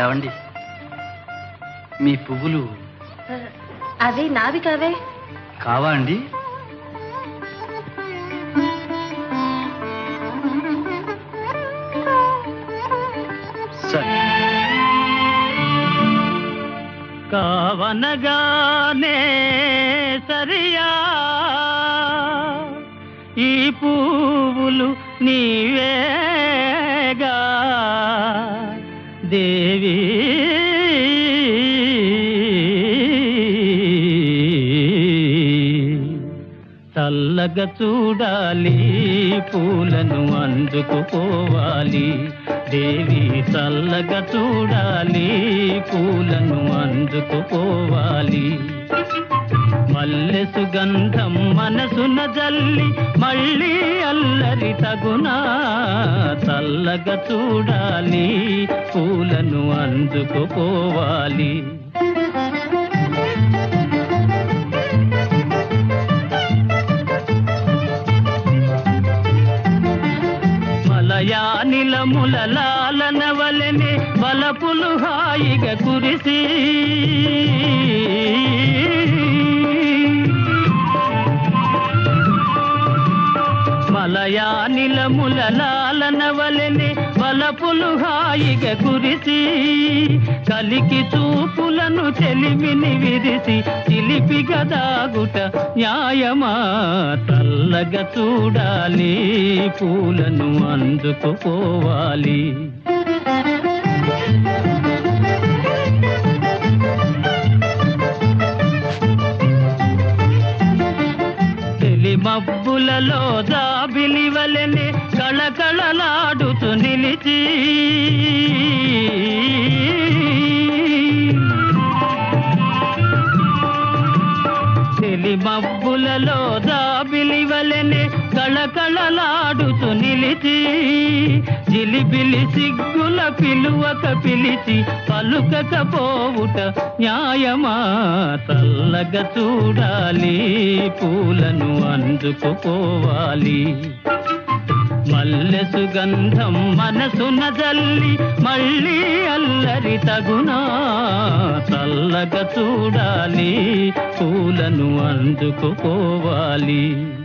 ఏమండి మీ పువ్వులు అవి నావి కావే కావా అండి సరే కావనగానే సరియా ఈ పువ్వులు నీవేగా దేవి చల్లగా చూడాలి పూలను అందుకుపోవాలి దేవి చల్లగా చూడాలి పూలను అందుకుపోవాలి మల్లె సుగంధం మనసున జల్లి మళ్ళీ అల్లరి తగునా చల్లగా చూడాలి పూలను అందుకుపోవాలి మలయానిలముల లాలన వలెనే బలపులు హాయిగా కురిసి మలయానిలముల లాలన వలెనే బలపులు హాయిగా కురిసి కలికి చూపులను చెలిమిని విరిసి చిలిపిగా దాగుట న్యాయమా చల్లగా చూడాలి పూలను అందుకుపోవాలి తెలి మబ్బులలో జాబిలి వలెనే కళకళలాడుతూ నిలిచి తెలి మబ్బులలో జాబిలి వలెనే కళకళలాడుతూ నిలిచి జిలిబిలి సిగ్గుల పిలువక పిలిచి పలుకకపోవుట న్యాయమా చల్లగా చూడాలి పూలను అందుకుపోవాలి మల్లె సుగంధం మనసున జల్లి మళ్ళీ అల్లరి తగునా చల్లగా చూడాలి పూలను అందుకుపోవాలి